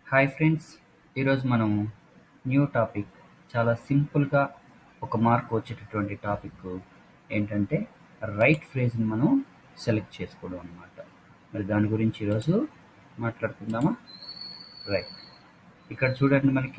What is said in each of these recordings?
hi friends ఈరోజు మనం new topic చాలా సింపుల్గా ఒక మార్క్ వచ్చేటటువంటి టాపిక్ ఏంటంటే రైట్ ఫ్రేజ్ని మనం సెలెక్ట్ చేసుకోవడం అనమాట మరి దాని గురించి ఈరోజు మాట్లాడుకుందామా రైట్ ఇక్కడ చూడండి మనకి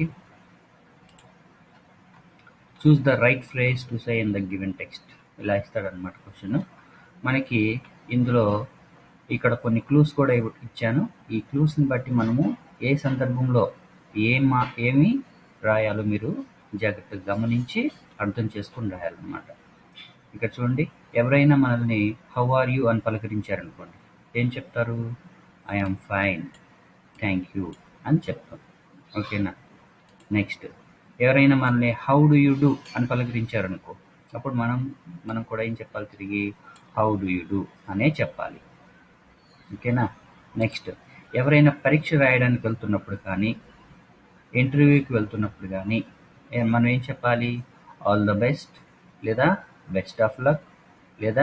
choose the right phrase to say in the given text ఇలా ఇస్తాడనమాట క్వశ్చన్ మనకి ఇందులో ఇక్కడ కొన్ని క్లూస్ కూడా ఇవ్- ఇచ్చాను ఈ క్లూస్ని బట్టి మనము ఏ సందర్భంలో ఏ మా ఏమి రాయాలో మీరు జాగ్రత్తగా గమనించి అర్థం చేసుకుని రాయాలన్నమాట ఇక్కడ చూడండి ఎవరైనా మనల్ని హౌ ఆర్ యూ అని పలకరించారనుకోండి ఏం చెప్తారు ఐఎమ్ ఫైన్ థ్యాంక్ యూ అని చెప్తాం ఓకేనా నెక్స్ట్ ఎవరైనా మనల్ని హౌ డు యూ డూ అని పలకరించారనుకో అప్పుడు మనం మనం కూడా ఏం చెప్పాలి తిరిగి హౌ డు యూ డూ అనే చెప్పాలి ఓకేనా నెక్స్ట్ ఎవరైనా పరీక్ష రాయడానికి వెళ్తున్నప్పుడు కానీ ఇంటర్వ్యూకి వెళ్తున్నప్పుడు కానీ ఏ- మనం ఏం చెప్పాలి ఆల్ ద బెస్ట్ లేదా బెస్ట్ ఆఫ్ లక్ లేదా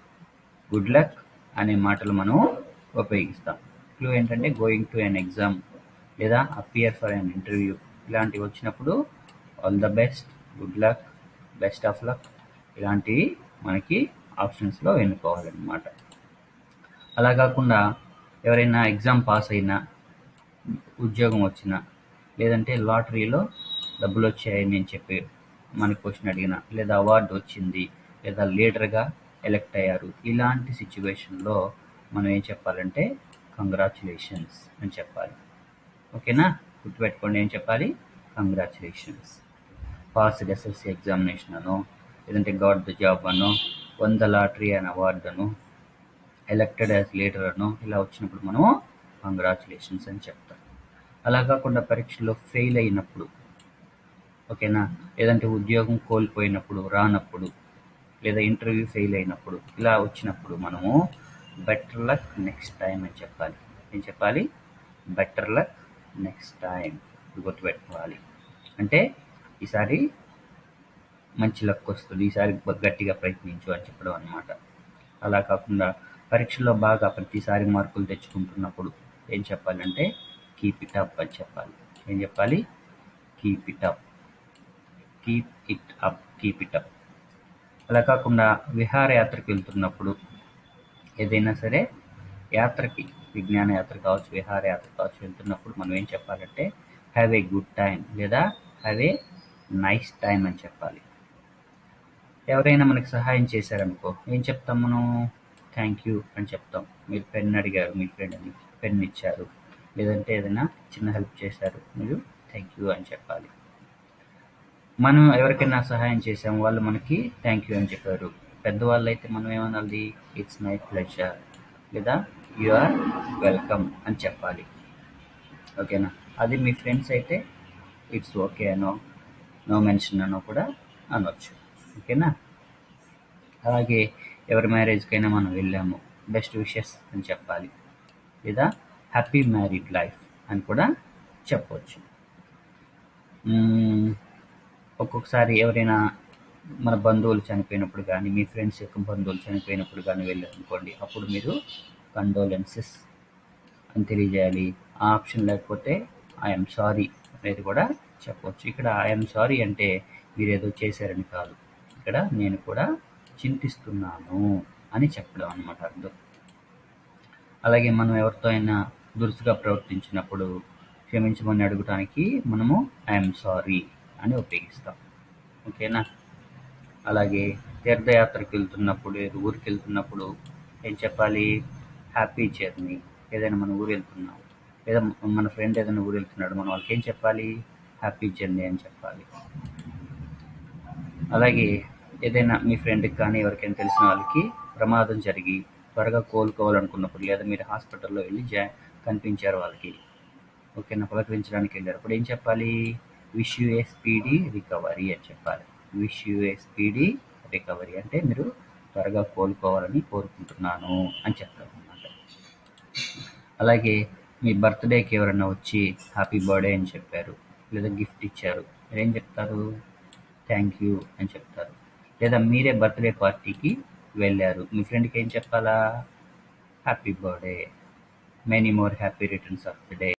గుడ్ లక్ అనే మాటలు మనం ఉపయోగిస్తాం క్లూ ఏంటంటే గోయింగ్ టు అన్ ఎగ్జామ్ లేదా అపియర్ ఫర్ అన్ ఇంటర్వ్యూ ఇలాంటివి వచ్చినప్పుడు all the best good luck best of luck ఇలాంటివి మనకి ఆప్షన్స్లో ఎన్నుకోవాలన్నమాట అలా కాకుండా ఎవరైనా ఎగ్జామ్ పాస్ అయినా ఉద్యోగం వచ్చినా లేదంటే లాటరీలో డబ్బులు వచ్చాయని నేను చెప్పి మన క్వశ్చన్ అడిగిన లేదా అవార్డు వచ్చింది లేదా లీడర్గా ఎలక్ట్ అయ్యారు ఇలాంటి సిచ్యువేషన్లో మనం ఏం చెప్పాలంటే కంగ్రాచులేషన్స్ అని చెప్పాలి ఓకేనా గుర్తుపెట్టుకోండి ఏం చెప్పాలి కంగ్రాచులేషన్స్ పాస్డ్ ఎస్ఎస్సి ఎగ్జామినేషన్ అనో లేదంటే గాడ్ ద జాబ్ అనో వంద లాటరీ అని అవార్డు అనో ఎలక్టెడ్ యాజ్ లీడర్ అనో ఇలా వచ్చినప్పుడు మనం కంగ్రాచులేషన్స్ అని చెప్తాం అలా కాకుండా పరీక్షలో ఫెయిల్ అయినప్పుడు ఓకేనా లేదంటే ఉద్యోగం కోల్పోయినప్పుడు రానప్పుడు లేదా ఇంటర్వ్యూ ఫెయిల్ అయినప్పుడు ఇలా వచ్చినప్పుడు మనము బెటర్ లక్ నెక్స్ట్ టైం అని చెప్పాలి ఏం చెప్పాలి బెటర్ లక్ నెక్స్ట్ టైం గుర్తుపెట్టుకోవాలి అంటే ఈసారి మంచి లక్ వస్తుంది ఈసారి బ- గట్టిగా ప్రయత్నించు అని చెప్పడం అనమాట అలా కాకుండా పరీక్షలో బాగా ప్రతిసారి మార్కులు తెచ్చుకుంటున్నప్పుడు ఏం చెప్పాలంటే కీప్ ఇట్ అప్ అని చెప్పాలి ఏం చెప్పాలి keep it up keep it up keep it up అలా కాకుండా విహారయాత్రకు వెళ్తున్నప్పుడు ఏదైనా సరే యాత్రకి విజ్ఞాన యాత్ర కావచ్చు విహారయాత్ర కావచ్చు వెళ్తున్నప్పుడు మనం ఏం చెప్పాలంటే హ్యావ్ ఏ గుడ్ టైం లేదా హ్యావ్ ఏ నైస్ టైం అని చెప్పాలి ఎవరైనా మనకి సహాయం చేశారనుకో ఏం చెప్తాం మనం థ్యాంక్ యూ అని చెప్తాం మీరు పెన్ అడిగారు మీ ఫ్రెండ్ అని పెన్ ఇచ్చారు లేదంటే ఏదైనా చిన్న హెల్ప్ చేశారు మీరు థ్యాంక్ యూ అని చెప్పాలి మనం ఎవరికైనా సహాయం చేసాం వాళ్ళు మనకి థ్యాంక్ యూ అని చెప్పారు పెద్దవాళ్ళు అయితే మనం ఏమనాలి ఇట్స్ మై ప్లెజర్ లేదా యు ఆర్ వెల్కమ్ అని చెప్పాలి ఓకేనా అది మీ ఫ్రెండ్స్ అయితే ఇట్స్ ఓకే అనో నో మెన్షన్ అనో కూడా అనొచ్చు ఓకేనా అలాగే ఎవరి మ్యారేజ్కైనా మనం వెళ్ళాము బెస్ట్ విషెస్ అని చెప్పాలి లేదా హ్యాపీ మ్యారీడ్ లైఫ్ అని కూడా చెప్పవచ్చు మ్మ్, ఒక్కొక్కసారి ఎవరైనా మన బంధువులు చనిపోయినప్పుడు కానీ మీ ఫ్రెండ్స్ యొక్క బంధువులు చనిపోయినప్పుడు కానీ వెళ్ళారనుకోండి అప్పుడు మీరు కండోలెన్సెస్ అని తెలియజేయాలి ఆ ఆప్షన్ లేకపోతే ఐఎమ్ సారీ అనేది కూడా చెప్పవచ్చు ఇక్కడ ఐఎమ్ సారీ అంటే మీరు ఏదో చేశారని కాదు ఇక్కడ నేను కూడా చింతిస్తున్నాను అని చెప్పడం అనమాట అర్థం అలాగే మనం ఎవరితో అయినా దురుసుగా ప్రవర్తించినప్పుడు క్షమించమని అడగటానికి మనము ఐఎమ్ సారీ అని ఉపయోగిస్తాం ఓకేనా అలాగే తీర్థయాత్రకు వెళ్తున్నప్పుడు ఏదో ఊరికి వెళ్తున్నప్పుడు ఏం చెప్పాలి హ్యాపీ జర్నీ ఏదైనా మన ఊరు వెళ్తున్నాం లేదా మన ఫ్రెండ్ ఏదైనా ఊరు వెళ్తున్నాడు మనం వాళ్ళకి ఏం చెప్పాలి హ్యాపీ జర్నీ అని చెప్పాలి అలాగే ఏదైనా మీ ఫ్రెండ్కి కానీ ఎవరికైనా తెలిసిన వాళ్ళకి ప్రమాదం జరిగి త్వరగా కోలుకోవాలనుకున్నప్పుడు లేదా మీరు హాస్పిటల్లో వెళ్ళి జా కనిపించారు వాళ్ళకి ఓకేనా పలకరించడానికి వెళ్ళారు అప్పుడు ఏం చెప్పాలి wish you a speedy recovery అని చెప్పాలి wish you a speedy recovery అంటే మీరు త్వరగా కోలుకోవాలని కోరుకుంటున్నాను అని చెప్తారు అన్నమాట అలాగే మీ బర్త్డేకి ఎవరైనా వచ్చి హ్యాపీ బర్త్డే అని చెప్పారు లేదా గిఫ్ట్ ఇచ్చారు మీరు ఏం చెప్తారు థ్యాంక్ యూ అని చెప్తారు లేదా మీరే బర్త్డే పార్టీకి వెళ్ళారు మీ ఫ్రెండ్కి ఏం చెప్పాలా happy birthday many more happy returns of the day